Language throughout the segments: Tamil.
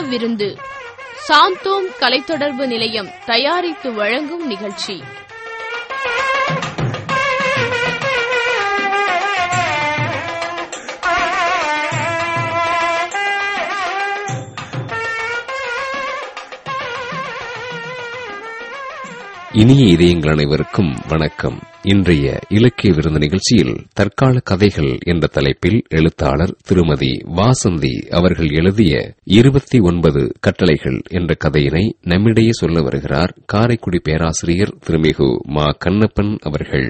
விருந்து சாந்தோம் கலைத்தொடர்பு நிலையம் தயாரித்து வழங்கும் நிகழ்ச்சி இனிய இதயங்கள் அனைவருக்கும் வணக்கம் இன்றைய இலக்கிய விருந்து நிகழ்ச்சியில் தற்கால கதைகள் என்ற தலைப்பில் எழுத்தாளர் திருமதி வாசந்தி அவர்கள் எழுதிய இருபத்தி ஒன்பது கட்டளைகள் என்ற கதையினை நம்மிடையே சொல்ல வருகிறார் காரைக்குடி பேராசிரியர் திருமிகு மா கண்ணப்பன் அவர்கள்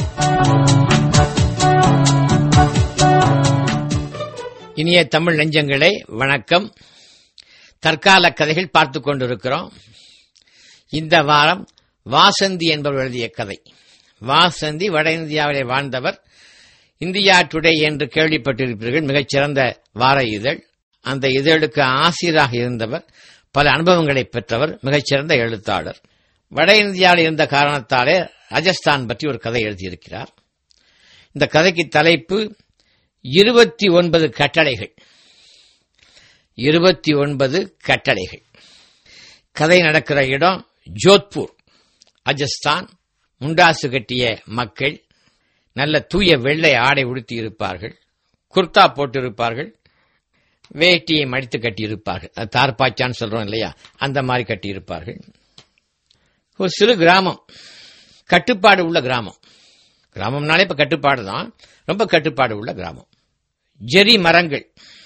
இனிய தமிழ் நெஞ்சங்களே வணக்கம் தற்கால கதைகள் பார்த்து கொண்டிருக்கிறோம் இந்த வாரம் வாசந்தி என்பவர் எழுதிய கதை வாசந்தி வட இந்தியாவிலே வாழ்ந்தவர் இந்தியா டுடே என்று கேள்விப்பட்டிருப்பீர்கள் மிகச்சிறந்த வார இதழ் அந்த இதழுக்கு ஆசிரியராக இருந்தவர் பல அனுபவங்களை பெற்றவர் மிகச்சிறந்த எழுத்தாளர் வட இந்தியாவில் இருந்த காரணத்தாலே ராஜஸ்தான் பற்றி ஒரு கதை எழுதியிருக்கிறார் இந்த கதைக்கு தலைப்பு இருபத்தி ஒன்பது கட்டளைகள் இருபத்தி ஒன்பது கட்டளைகள் கதை நடக்கிற இடம் ஜோத்பூர் ராஜஸ்தான் முண்டாசு கட்டிய மக்கள் நல்ல தூய வெள்ளை ஆடை உடுத்தி இருப்பார்கள் குர்தா போட்டிருப்பார்கள் வேட்டியை மடித்து கட்டியிருப்பார்கள் அது தார்பாச்சான்னு சொல்றோம் இல்லையா அந்த மாதிரி கட்டியிருப்பார்கள் ஒரு சிறு கிராமம் கட்டுப்பாடு உள்ள கிராமம் கிராமம்னாலே இப்ப கட்டுப்பாடு தான் ரொம்ப கட்டுப்பாடு உள்ள கிராமம் ஜெரி மரங்கள்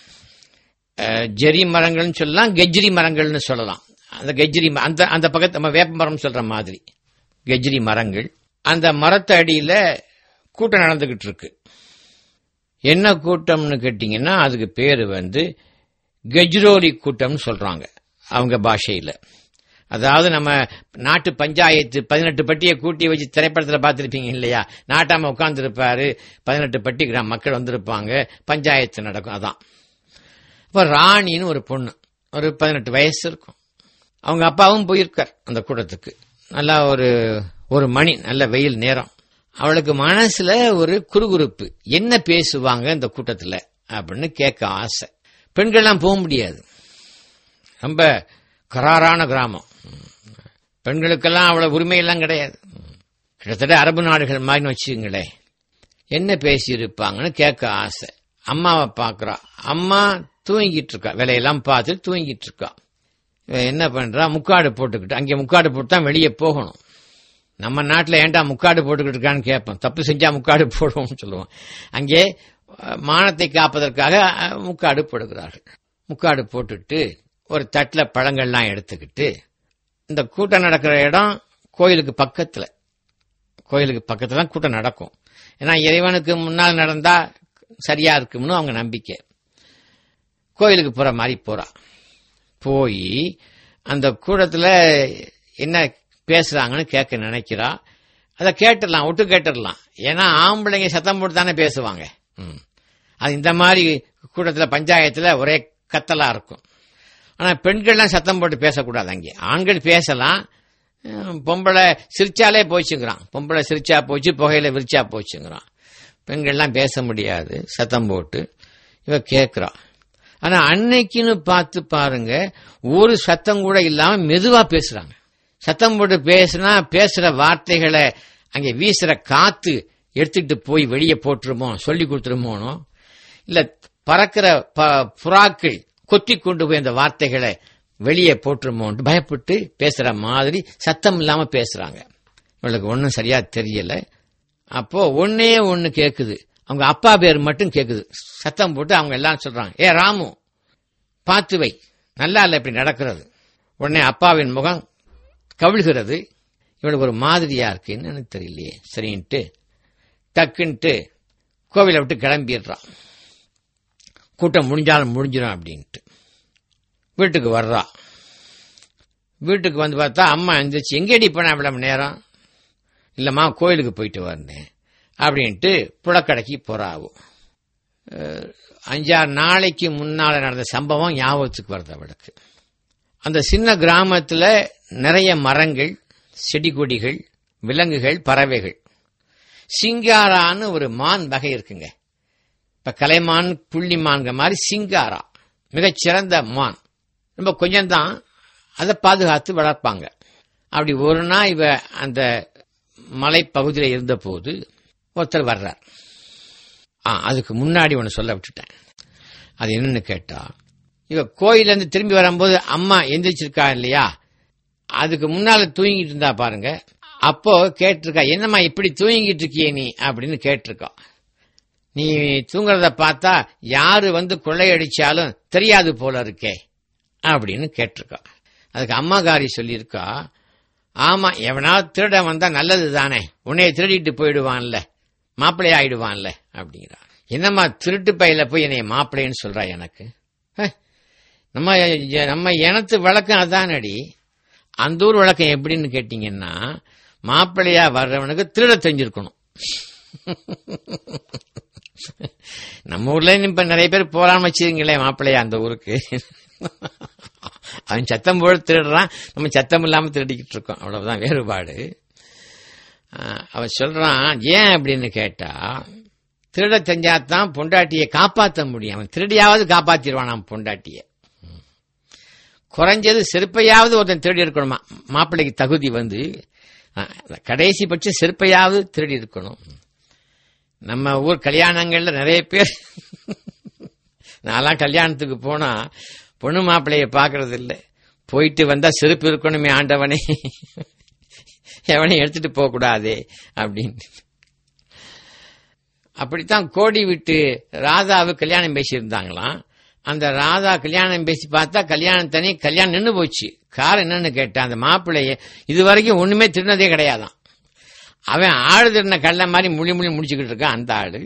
அஹ், ஜெரி மரங்கள்னு சொல்லலாம் கெஜ்ரி மரங்கள்னு சொல்லலாம் அந்த கெஜ்ரி ம- அந்த அந்த பக்கத்து நம்ம வேப்ப மரம் சொல்ற மாதிரி கெஜ்ரி மரங்கள் அந்த மரத்து அடியில கூட்டம் நடந்துகிட்டு இருக்கு என்ன கூட்டம்னு கேட்டீங்கன்னா அதுக்கு பேரு வந்து கெஜ்ரோலி கூட்டம்னு சொல்றாங்க அவங்க பாஷையில அதாவது நம்ம நாட்டு பஞ்சாயத்து பதினெட்டு பட்டியை கூட்டி வச்சு திரைப்படத்தில் பார்த்துருப்பீங்க இல்லையா நாட்டாம உட்கார்ந்துருப்பாரு பதினெட்டு பட்டி கிராம மக்கள் வந்திருப்பாங்க பஞ்சாயத்து நடக்கும் அதான் இப்போ ராணின்னு ஒரு பொண்ணு ஒரு பதினெட்டு வயசு இருக்கும் அவங்க அப்பாவும் போயிருக்கார் அந்த கூட்டத்துக்கு நல்லா ஒரு ஒரு மணி நல்ல வெயில் நேரம் அவளுக்கு மனசுல ஒரு குறுகுறுப்பு என்ன பேசுவாங்க இந்த கூட்டத்துல அப்படின்னு கேட்க ஆசை பெண்கள்லாம் போக முடியாது ரொம்ப கராரான கிராமம் பெண்களுக்கெல்லாம் அவ்வளவு உரிமையெல்லாம் கிடையாது கிட்டத்தட்ட அரபு நாடுகள் மாதிரி வச்சுங்களேன் என்ன பேசியிருப்பாங்கன்னு கேட்க ஆசை அம்மாவை பார்க்கறா அம்மா தூங்கிட்டு இருக்கா வேலையெல்லாம் பார்த்து தூங்கிட்டு இருக்கா இவன் என்ன பண்றா முக்காடு போட்டுக்கிட்டு அங்கே முக்காடு போட்டு தான் வெளியே போகணும் நம்ம நாட்டில் ஏன்டா முக்காடு போட்டுக்கிட்டு இருக்கான்னு கேட்போம் தப்பு செஞ்சா முக்காடு போடுவோம்னு சொல்லுவோம் அங்கே அஹ், மானத்தை காப்பதற்காக அஹ், முக்காடு போடுகிறார்கள் முக்காடு போட்டுட்டு ஒரு தட்டில் பழங்கள்லாம் எடுத்துக்கிட்டு இந்த கூட்டம் நடக்கிற இடம் கோயிலுக்கு பக்கத்துல கோயிலுக்கு பக்கத்துல தான் கூட்டம் நடக்கும் ஏன்னா இறைவனுக்கு முன்னால் நடந்தா சரியா இருக்கும்னு அவங்க நம்பிக்கை கோயிலுக்கு போற மாதிரி போறா போய் அந்த கூட்டத்துல என்ன பேசுறாங்கன்னு கேட்க நினைக்கிறா அதை கேட்டுடலாம் ஒட்டு கேட்டுடலாம் ஏன்னா ஆம்பளைங்க சத்தம் போட்டு தானே பேசுவாங்க ம். அது இந்த மாதிரி கூட்டத்துல பஞ்சாயத்துல ஒரே கத்தலா இருக்கும் ஆனா பெண்கள்லாம் சத்தம் போட்டு பேசக்கூடாது அங்கே ஆண்கள் பேசலாம் அஹ் பொம்பளை சிரிச்சாலே போச்சுங்கிறான் பொம்பளை சிரிச்சா போச்சு புகையில விரிச்சா போச்சுங்கிறான் பெண்கள்லாம் பேச முடியாது சத்தம் போட்டு இவ கேட்கிறா ஆனா அன்னைக்குன்னு பார்த்து பாருங்க ஒரு சத்தம் கூட இல்லாம மெதுவா பேசுறாங்க சத்தம் போட்டு பேசுனா பேசுற வார்த்தைகளை அங்கே வீசுற காத்து எடுத்துக்கிட்டு போய் வெளியே போட்டுருமோ சொல்லி கொடுத்துருமோனோ இல்ல பறக்கிற ப- புறாக்கள் கொத்தி கொண்டு போய் அந்த வார்த்தைகளை வெளியே போட்டுருமோன்ட்டு பயப்பட்டு பேசுற மாதிரி சத்தம் இல்லாம பேசுறாங்க இவளுக்கு ஒன்றும் சரியா தெரியல அப்போ ஒன்னே ஒன்னு கேக்குது அவங்க அப்பா பேர் மட்டும் கேக்குது சத்தம் போட்டு அவங்க எல்லாம் சொல்றாங்க ஏ ராமு பார்த்து வை நல்லா இல்ல இப்படி நடக்கிறது உடனே அப்பாவின் முகம் கவிழ்கிறது இவளுக்கு ஒரு மாதிரியா இருக்கு என்னன்னு தெரியலையே சரின்ட்டு டக்குன்ட்டு கோவிலை விட்டு கிளம்பிடுறான் கூட்டம் முடிஞ்சாலும் முடிஞ்சிடும் அப்படின்ட்டு வீட்டுக்கு வர்றா வீட்டுக்கு வந்து பார்த்தா அம்மா எந்திரிச்சு எங்கேடி போன இவ்வளவு நேரம் இல்லம்மா கோயிலுக்கு போயிட்டு வந்தேன் அப்படின்ட்டு புழக்கடைக்கு போறாவும் அஹ், அஞ்சாறு நாளைக்கு முன்னால நடந்த சம்பவம் ஞாபகத்துக்கு வருது அவளுக்கு அந்த சின்ன கிராமத்துல நிறைய மரங்கள் செடி கொடிகள் விலங்குகள் பறவைகள் சிங்காரான்னு ஒரு மான் வகை இருக்குங்க இப்ப கலைமான் புள்ளிமான்க மாதிரி சிங்காரா மிகச்சிறந்த மான் ரொம்ப கொஞ்சம்தான் அதை பாதுகாத்து வளர்ப்பாங்க அப்படி ஒரு நாள் இவ அந்த மலைப்பகுதியில் இருந்தபோது ஒருத்தர் வர்றார் ஆ அதுக்கு முன்னாடி ஒன்று சொல்ல விட்டுட்டேன் அது என்னன்னு கேட்டா இவ கோயிலேருந்து திரும்பி வரும்போது அம்மா எந்திரிச்சிருக்கா இல்லையா அதுக்கு முன்னால தூங்கிட்டு இருந்தா பாருங்க அப்போ கேட்டிருக்கா என்னம்மா இப்படி தூங்கிட்டு இருக்கியே நீ அப்படின்னு கேட்டிருக்கா நீ தூங்குறத பார்த்தா யாரு வந்து கொள்ளையடிச்சாலும் தெரியாது போல இருக்கே அப்படின்னு கேட்டிருக்கா அதுக்கு அம்மாகாரி சொல்லியிருக்கா ஆமா எவனாவது திருட வந்தா நல்லது தானே உன்னைய திருடிட்டு போயிடுவான்ல மாப்பிள்ளை ஆயிடுவான்ல அப்படிங்கிறா என்னம்மா திருட்டு பையில போய் என்னைய மாப்பிள்ளைன்னு சொல்றா எனக்கு ஹே, நம்ம நம்ம இனத்து வழக்கம் அதானடி அந்த ஊர் வழக்கம் எப்படின்னு கேட்டீங்கன்னா மாப்பிள்ளையா வர்றவனுக்கு திருட தெரிஞ்சிருக்கணும் நம்ம ஊர்ல இப்ப நிறைய பேர் போறான்னு வச்சுருங்களேன் மாப்பிள்ளையா அந்த ஊருக்கு அவன் சத்தம் போல திருடுறான் நம்ம சத்தம் இல்லாம திருடிக்கிட்டு இருக்கோம் அவ்வளவுதான் வேறுபாடு ஆஹ் அவன் சொல்றான் ஏன் அப்படின்னு கேட்டா திருட தெரிஞ்சாதான் பொண்டாட்டியை காப்பாற்ற முடியும் அவன் திருடியாவது காப்பாத்திடுவான் அவன் பொண்டாட்டிய குறைஞ்சது செருப்பையாவது ஒருத்தன் திருடி இருக்கணுமா மாப்பிள்ளைக்கு தகுதி வந்து ஆஹ், கடைசி பட்சம் செருப்பையாவது திருடி இருக்கணும் நம்ம ஊர் கல்யாணங்கள்ல நிறைய பேர் நான்லாம் கல்யாணத்துக்கு போனா பொண்ணு மாப்பிள்ளைய பாக்குறது இல்ல போயிட்டு வந்தா செருப்பு இருக்கணுமே ஆண்டவனே எவனையும் எடுத்துட்டு போக கூடாதே அப்படின்னு அப்படித்தான் கோடி விட்டு ராதாவு கல்யாணம் பேசியிருந்தாங்களாம் அந்த ராதா கல்யாணம் பேசி பார்த்தா கல்யாணம் தனி கல்யாணம் நின்னு போச்சு காரணம் என்னன்னு கேட்டேன் அந்த மாப்பிள்ளைய இது வரைக்கும் ஒண்ணுமே திருநதே கிடையாதான் அவன் ஆடு திருந கள்ள மாதிரி முழி முழி முடிச்சுக்கிட்டு இருக்கான் அந்த ஆடு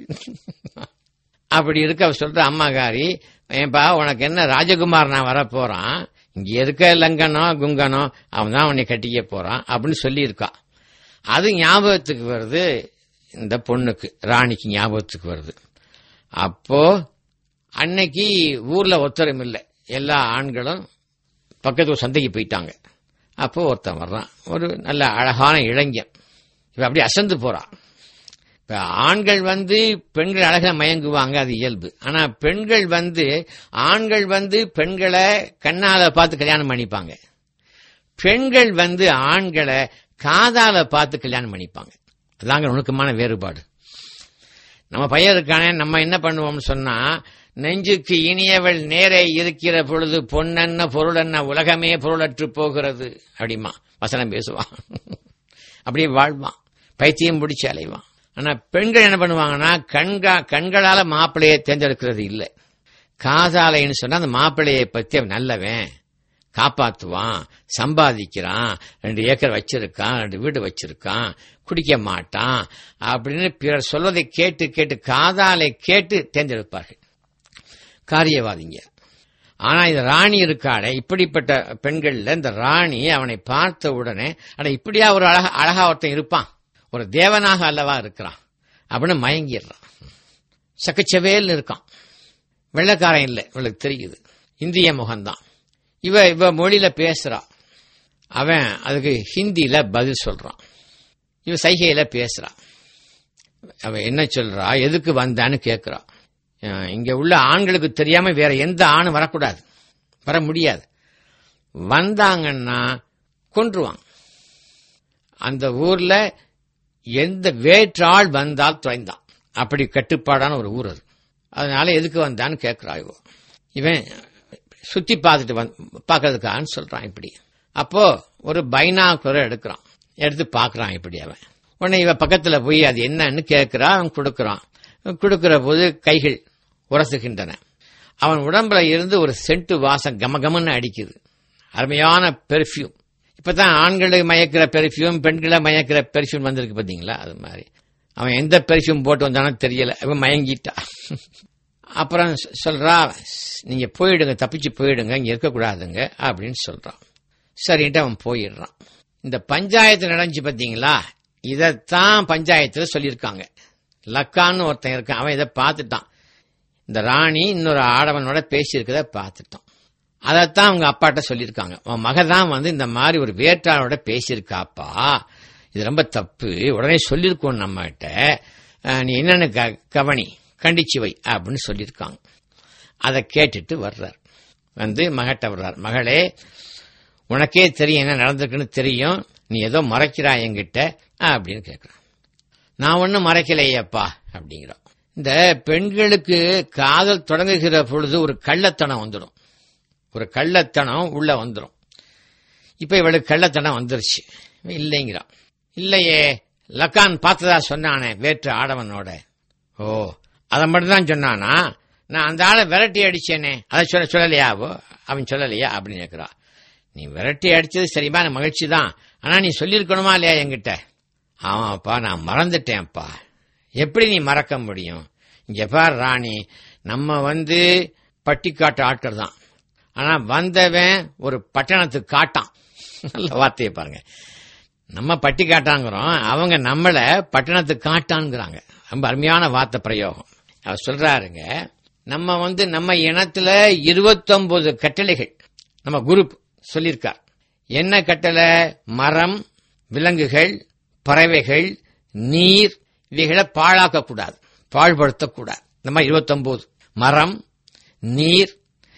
அப்படி இருக்க அவ சொல்ற அம்மாகாரி ஏன்பா உனக்கு என்ன ராஜகுமார் நான் வர போறான் இங்க இருக்க லங்கனோ குங்கனோ அவன் தான் உன்னை கட்டிக்க போறான் அப்படின்னு சொல்லியிருக்கா அது ஞாபகத்துக்கு வருது இந்த பொண்ணுக்கு ராணிக்கு ஞாபகத்துக்கு வருது அப்போ அன்னைக்கு ஊர்ல ஒத்தரம் இல்லை எல்லா ஆண்களும் பக்கத்து ஒரு சந்தைக்கு போயிட்டாங்க அப்போ ஒருத்தன் வர்றான் ஒரு நல்ல அழகான இளைஞன் இப்ப அப்படி அசந்து போறான் இப்ப ஆண்கள் வந்து பெண்கள் அழகா மயங்குவாங்க அது இயல்பு ஆனா பெண்கள் வந்து ஆண்கள் வந்து பெண்களை கண்ணால பார்த்து கல்யாணம் பண்ணிப்பாங்க பெண்கள் வந்து ஆண்களை காதால பார்த்து கல்யாணம் பண்ணிப்பாங்க அதாங்க நுணுக்கமான வேறுபாடு நம்ம பையன் இருக்கானே நம்ம என்ன பண்ணுவோம்னு சொன்னா நெஞ்சுக்கு இனியவள் நேரே இருக்கிற பொழுது பொன்னென்ன பொருளென்ன உலகமே பொருளற்று போகிறது அப்படிமா வசனம் பேசுவான் அப்படியே வாழ்வான் பைத்தியம் பிடிச்சு அலைவான் ஆனா பெண்கள் என்ன பண்ணுவாங்கன்னா கண்கா கண்களால மாப்பிள்ளையை தேர்ந்தெடுக்கிறது இல்லை காதாலைன்னு சொன்னா அந்த மாப்பிள்ளையை பத்தி அவன் நல்லவன் காப்பாத்துவான் சம்பாதிக்கிறான் ரெண்டு ஏக்கர் வச்சிருக்கான் ரெண்டு வீடு வச்சிருக்கான் குடிக்க மாட்டான் அப்படின்னு பிறர் சொல்வதை கேட்டு கேட்டு காதாலை கேட்டு தேர்ந்தெடுப்பார்கள் காரியவாதிங்க ஆனா இந்த ராணி இருக்காளே இப்படிப்பட்ட பெண்கள்ல இந்த ராணி அவனை பார்த்த உடனே அட இப்படியா ஒரு அழகா அழகா ஒருத்தன் இருப்பான் ஒரு தேவனாக அல்லவா இருக்கிறான் அப்படின்னு மயங்கிடுறான் சக்கச்சவேல்னு இருக்கான் வெள்ளக்காரன் இல்லை இவளுக்கு தெரியுது இந்திய முகம்தான் இவ இவ மொழியில பேசுறா அவன் அதுக்கு ஹிந்தியில பதில் சொல்றான் இவ சைகையில பேசுறா அவ என்ன சொல்றா எதுக்கு வந்தான்னு கேக்குறா அஹ் இங்க உள்ள ஆண்களுக்கு தெரியாம வேற எந்த ஆணும் வரக்கூடாது வர முடியாது வந்தாங்கன்னா கொன்றுவாங்க அந்த ஊர்ல எந்த வேற்றாள் வந்தால் தொலைந்தான் அப்படி கட்டுப்பாடான ஒரு ஊர் அது அதனால எதுக்கு வந்தான்னு கேட்கிறா இவ இவன் சுத்தி பார்த்துட்டு வந்து பார்க்கறதுக்கான்னு சொல்றான் இப்படி அப்போ ஒரு பைனாக்குலர் எடுக்கிறான் எடுத்து பார்க்கறான் இப்படி அவன் உடனே இவன் பக்கத்துல போய் அது என்னன்னு கேட்கிறா அவன் கொடுக்கறான் கொடுக்கிற போது கைகள் உரசுகின்றன அவன் உடம்புல இருந்து ஒரு சென்ட்டு வாசம் கமகமன்னு அடிக்குது அருமையான பெர்ஃப்யூம் இப்பதான் ஆண்களை மயக்கிற பெர்ஃப்யூம் பெண்களை மயக்கிற பெர்ஃப்யூம் வந்திருக்கு பாத்தீங்களா அது மாதிரி அவன் எந்த பெர்ஃப்யூம் போட்டு வந்தானோ தெரியல அவன் மயங்கிட்டா அப்புறம் சொ- சொல்றா நீங்க போயிடுங்க தப்பிச்சு போயிடுங்க இங்க இருக்கக்கூடாதுங்க அப்படின்னு சொல்றான் சரின்ட்டு அவன் போயிடுறான் இந்த பஞ்சாயத்து நடந்துச்சு பாத்தீங்களா இதைத்தான் பஞ்சாயத்துல சொல்லியிருக்காங்க லக்கான்னு ஒருத்தன் இருக்கான் அவன் இதை பார்த்துட்டான் இந்த ராணி இன்னொரு ஆடவனோட பேசியிருக்கத பார்த்துட்டான் அதைத்தான் அவங்க அப்பாட்ட சொல்லியிருக்காங்க உன் மக தான் வந்து இந்த மாதிரி ஒரு வேட்டாளோட பேசியிருக்காப்பா இது ரொம்ப தப்பு உடனே சொல்லியிருக்கோம் நம்மகிட்ட அஹ், நீ என்னன்னு க- கவனி கண்டிச்சு வை அப்படின்னு சொல்லியிருக்காங்க அதை கேட்டுட்டு வர்றார் வந்து மகட்ட வர்றார் மகளே உனக்கே தெரியும் என்ன நடந்திருக்குன்னு தெரியும் நீ ஏதோ மறைக்கிறாய் என்கிட்ட அப்படின்னு கேட்கிறான் நான் ஒன்னும் மறைக்கலையேப்பா அப்படிங்கிறான் இந்த பெண்களுக்கு காதல் தொடங்குகிற பொழுது ஒரு கள்ளத்தனம் வந்துடும் ஒரு கள்ளத்தனம் உள்ள வந்துடும் இப்ப இவளுக்கு கள்ளத்தனம் வந்துருச்சு இல்லைங்கிறான் இல்லையே லக்கான் பார்த்ததா சொன்னானே வேற்று ஆடவனோட ஓ அதை மட்டும் தான் சொன்னானா நான் அந்த ஆளை விரட்டி அடிச்சேனே அதை சொல்ல சொல்லலையா அவ அவன் சொல்லலையா அப்படின்னு கேட்கிறான் நீ விரட்டி அடிச்சது சரியான மகிழ்ச்சி தான் ஆனா நீ சொல்லியிருக்கணுமா இல்லையா என்கிட்ட ஆமாப்பா நான் மறந்துட்டேன்ப்பா எப்படி நீ மறக்க முடியும் இங்க பார் ராணி நம்ம வந்து பட்டிக்காட்டு ஆட்கள் தான் ஆனா வந்தவன் ஒரு பட்டணத்துக்கு காட்டான் நல்ல வார்த்தையை பாருங்க நம்ம பட்டி காட்டாங்கிறோம் அவங்க நம்மள பட்டணத்துக்கு காட்டான்ங்கிறாங்க ரொம்ப அருமையான வார்த்தை பிரயோகம் அவர் சொல்றாருங்க நம்ம வந்து நம்ம இனத்துல இருபத்தொன்பது கட்டளைகள் நம்ம குரு சொல்லியிருக்கார் என்ன கட்டளை மரம் விலங்குகள் பறவைகள் நீர் இவைகளை பாழாக்க கூடாது பாழ்படுத்தக்கூடாது இந்த மாதிரி இருபத்தொன்பது மரம் நீர்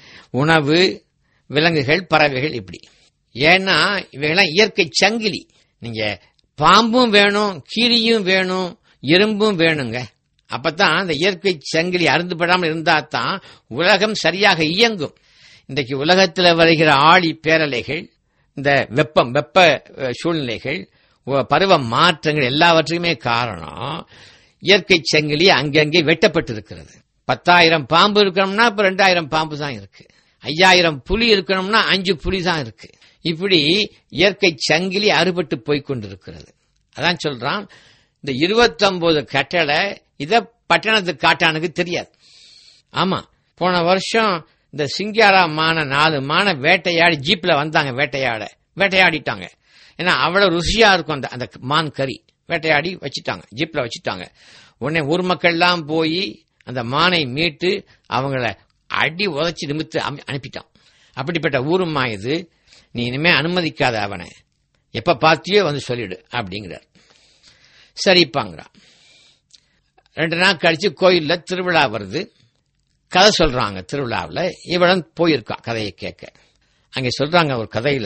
உணவு விலங்குகள் பறவைகள் இப்படி ஏன்னா இவைகளாம் இயற்கை சங்கிலி நீங்க பாம்பும் வேணும் கீரியும் வேணும் எறும்பும் வேணுங்க அப்பதான் அந்த இயற்கை சங்கிலி அருந்துபடாமல் இருந்தா தான் உலகம் சரியாக இயங்கும் இன்றைக்கு உலகத்தில் வருகிற ஆழி பேரலைகள் இந்த வெப்பம் வெப்ப அஹ், சூழ்நிலைகள் உ- பருவ மாற்றங்கள் எல்லாவற்றுக்குமே காரணம் இயற்கை சங்கிலி அங்கங்கே வெட்டப்பட்டிருக்கிறது பத்தாயிரம் பாம்பு இருக்கணும்னா இப்ப ரெண்டாயிரம் பாம்பு தான் இருக்கு ஐயாயிரம் புலி இருக்கணும்னா அஞ்சு புலி தான் இருக்கு இப்படி இயற்கை சங்கிலி அறுபட்டு போய் கொண்டிருக்கிறது அதான் சொல்றான் இந்த இருபத்தொன்பது கட்டளை இத பட்டணத்து காட்டானுக்கு தெரியாது ஆமா போன வருஷம் இந்த சிங்காரா மான நாலு மான வேட்டையாடி ஜீப்ல வந்தாங்க வேட்டையாட வேட்டையாடிட்டாங்க ஏன்னா அவ்வளவு ருசியா இருக்கும் அந்த அந்த மான் கறி வேட்டையாடி வச்சுட்டாங்க ஜீப்ல வச்சுட்டாங்க உடனே ஊர் மக்கள் எல்லாம் போய் அந்த மானை மீட்டு அவங்கள அடி உதைச்சி நிமித்து அமி- அனுப்பிட்டான் அப்படிப்பட்ட ஊருமா இது நீ இனிமே அனுமதிக்காத அவனை எப்ப பார்த்தியோ வந்து சொல்லிடு அப்படிங்கிறார் சரிப்பாங்கிறான் ரெண்டு நாள் கழிச்சு கோயில்ல திருவிழா வருது கதை சொல்றாங்க திருவிழாவில் இவளும் போயிருக்கா கதையை கேட்க அங்க சொல்றாங்க ஒரு கதையில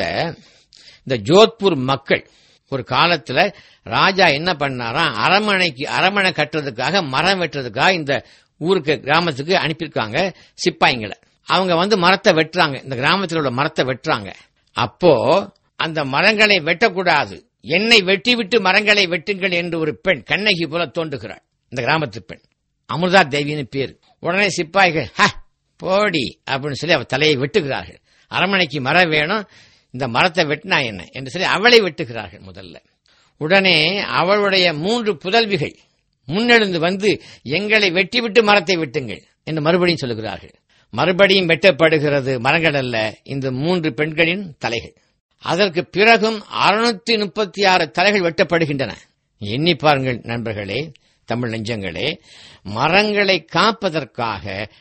இந்த ஜோத்பூர் மக்கள் ஒரு காலத்துல ராஜா என்ன பண்ணாராம் அரமனைக்கு அரமனை கட்டுறதுக்காக மரம் வெட்டுறதுக்காக இந்த ஊருக்கு கிராமத்துக்கு அனுப்பியிருக்காங்க சிப்பாய்ங்களை அவங்க வந்து மரத்தை வெட்டுறாங்க இந்த கிராமத்தில் உள்ள மரத்தை வெட்டுறாங்க அப்போ அந்த மரங்களை வெட்டக்கூடாது என்னை வெட்டி விட்டு மரங்களை வெட்டுங்கள் என்று ஒரு பெண் கண்ணகி போல தோன்றுகிறாள் இந்த கிராமத்து பெண் அமிர்தா தேவின்னு பேர் உடனே சிப்பாய்கள் "ஹ, போடி அப்படின்னு சொல்லி அவ தலையை வெட்டுகிறார்கள் அரமனைக்கு மரம் வேணும் இந்த மரத்தை வெட்டினா என்ன என்று சொல்லி அவளை வெட்டுகிறார்கள் முதல்ல உடனே அவளுடைய மூன்று புதல்விகள் முன்னெழுந்து வந்து எங்களை வெட்டிவிட்டு மரத்தை வெட்டுங்கள் என்று மறுபடியும் சொல்லுகிறார்கள் மறுபடியும் வெட்டப்படுகிறது மரங்கள் அல்ல இந்த மூன்று பெண்களின் தலைகள் அதற்கு பிறகும் அறுநூத்தி முப்பத்தி ஆறு தலைகள் வெட்டப்படுகின்றன எண்ணி பாருங்கள் நண்பர்களே தமிழ் நெஞ்சங்களே மரங்களை காப்பதற்காக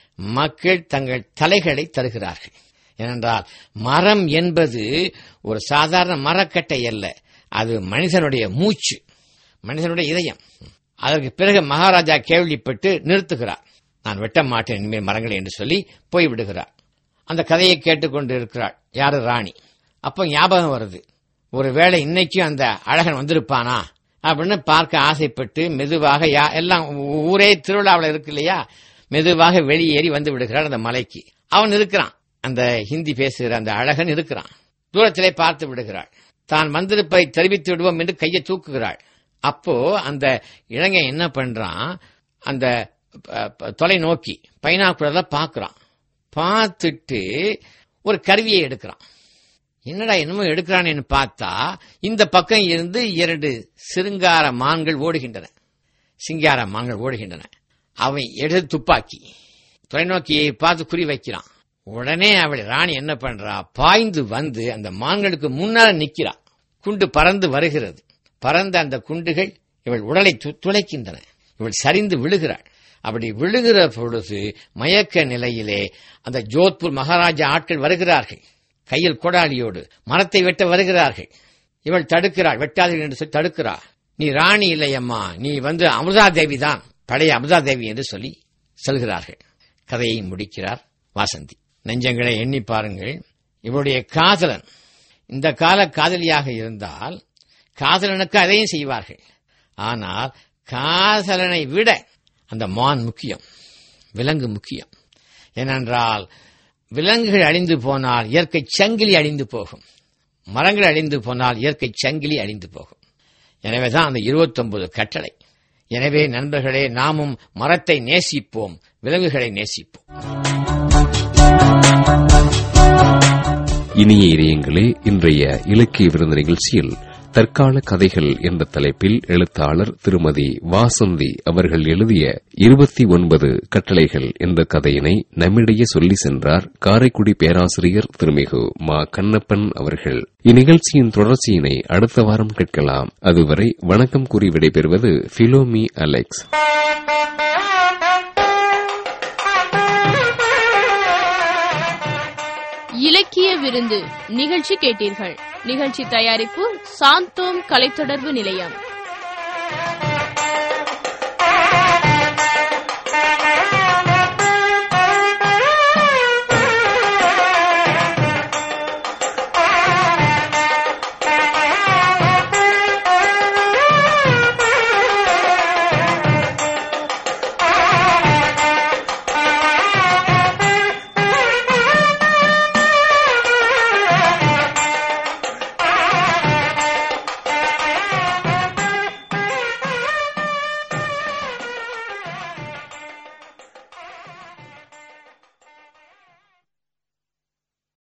மக்கள் தங்கள் தலைகளை தருகிறார்கள் ஏனென்றால் மரம் என்பது ஒரு சாதாரண மரக்கட்டை அல்ல அது மனிதனுடைய மூச்சு மனிதனுடைய இதயம் அதற்கு பிறகு மகாராஜா கேள்விப்பட்டு நிறுத்துகிறார் நான் வெட்ட மாட்டேன் இனிமேல் மரங்களை என்று சொல்லி போய்விடுகிறார் அந்த கதையை கேட்டுக்கொண்டு இருக்கிறாள் யாரு ராணி அப்போ ஞாபகம் வருது ஒருவேளை இன்னைக்கும் அந்த அழகன் வந்திருப்பானா அப்படின்னு பார்க்க ஆசைப்பட்டு மெதுவாக யா- எல்லாம் ஊ- ஊரே திருவிழாவில் இருக்கு இல்லையா மெதுவாக வெளியேறி வந்து விடுகிறார் அந்த மலைக்கு அவன் இருக்கிறான் அந்த ஹிந்தி பேசுகிற அந்த அழகன் இருக்கிறான் தூரத்திலே பார்த்து விடுகிறாள் தான் வந்திருப்பதை தெரிவித்து விடுவோம் என்று கையை தூக்குகிறாள் அப்போ அந்த இளைஞன் என்ன பண்றான் அந்த ப- ப- தொலைநோக்கி பைனாக்குலர்ல பார்க்கறான் பார்த்துட்டு ஒரு கருவியை எடுக்கிறான் என்னடா என்னமோ எடுக்கிறானேன்னு பார்த்தா இந்த பக்கம் இருந்து இரண்டு சிருங்கார மான்கள் ஓடுகின்றன சிங்கார மான்கள் ஓடுகின்றன அவன் எடுத்து துப்பாக்கி தொலைநோக்கியை பார்த்து குறி வைக்கிறான் உடனே அவள் ராணி என்ன பண்றா பாய்ந்து வந்து அந்த மான்களுக்கு முன்னால நிக்கிறா குண்டு பறந்து வருகிறது பறந்த அந்த குண்டுகள் இவள் உடலை து- துளைக்கின்றன இவள் சரிந்து விழுகிறாள் அப்படி விழுகிற பொழுது மயக்க நிலையிலே அந்த ஜோத்பூர் மகாராஜா ஆட்கள் வருகிறார்கள் கையில் கொடாலியோடு மரத்தை வெட்ட வருகிறார்கள் இவள் தடுக்கிறாள் வெட்டாதீர்கள் என்று சொல்லி தடுக்கிறாள் நீ ராணி இல்லையம்மா நீ வந்து அமிர்தா தேவி தான் பழைய அமிர்தா தேவி என்று சொல்லி சொல்கிறார்கள் கதையை முடிக்கிறார் வாசந்தி நெஞ்சங்களை எண்ணி பாருங்கள் இவருடைய காதலன் இந்த கால காதலியாக இருந்தால் காதலனுக்கு அதையும் செய்வார்கள் ஆனால் காதலனை விட அந்த மான் முக்கியம் விலங்கு முக்கியம் ஏனென்றால் விலங்குகள் அழிந்து போனால் இயற்கை சங்கிலி அழிந்து போகும் மரங்கள் அழிந்து போனால் இயற்கை சங்கிலி அழிந்து போகும் எனவேதான் அந்த இருபத்தொன்பது கட்டளை எனவே நண்பர்களே நாமும் மரத்தை நேசிப்போம் விலங்குகளை நேசிப்போம் இனிய இதயங்களே இன்றைய இலக்கிய விருது நிகழ்ச்சியில் தற்கால கதைகள் என்ற தலைப்பில் எழுத்தாளர் திருமதி வாசந்தி அவர்கள் எழுதிய இருபத்தி ஒன்பது கட்டளைகள் என்ற கதையினை நம்மிடையே சொல்லி சென்றார் காரைக்குடி பேராசிரியர் திருமிகு மா கண்ணப்பன் அவர்கள் இந்நிகழ்ச்சியின் தொடர்ச்சியினை அடுத்த வாரம் கேட்கலாம் அதுவரை வணக்கம் கூறி விடைபெறுவது பிலோமி அலெக்ஸ் இலக்கிய விருந்து நிகழ்ச்சி கேட்டீர்கள் நிகழ்ச்சி தயாரிப்பு சாந்தோம் கலைத்தொடர்பு நிலையம்